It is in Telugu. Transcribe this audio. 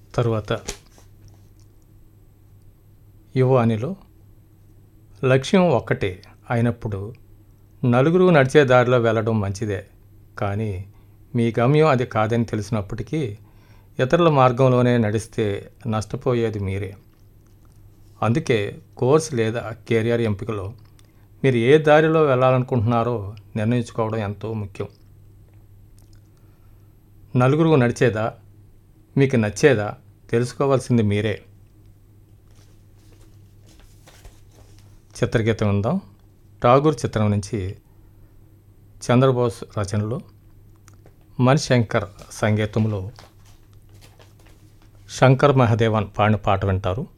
తరువాత యువానిలో లక్ష్యం ఒక్కటే అయినప్పుడు నలుగురు నడిచే దారిలో వెళ్ళడం మంచిదే కానీ మీ గమ్యం అది కాదని తెలిసినప్పటికీ ఇతరుల మార్గంలోనే నడిస్తే నష్టపోయేది మీరే అందుకే కోర్స్ లేదా కెరియర్ ఎంపికలో మీరు ఏ దారిలో వెళ్ళాలనుకుంటున్నారో నిర్ణయించుకోవడం ఎంతో ముఖ్యం నలుగురు నడిచేదా మీకు నచ్చేదా తెలుసుకోవాల్సింది మీరే చిత్రగీతం ఉందాం ఠాగూర్ చిత్రం నుంచి చంద్రబోస్ రచనలో మణిశంకర్ సంగీతంలో శంకర్ మహదేవన్ పాడిన పాట వింటారు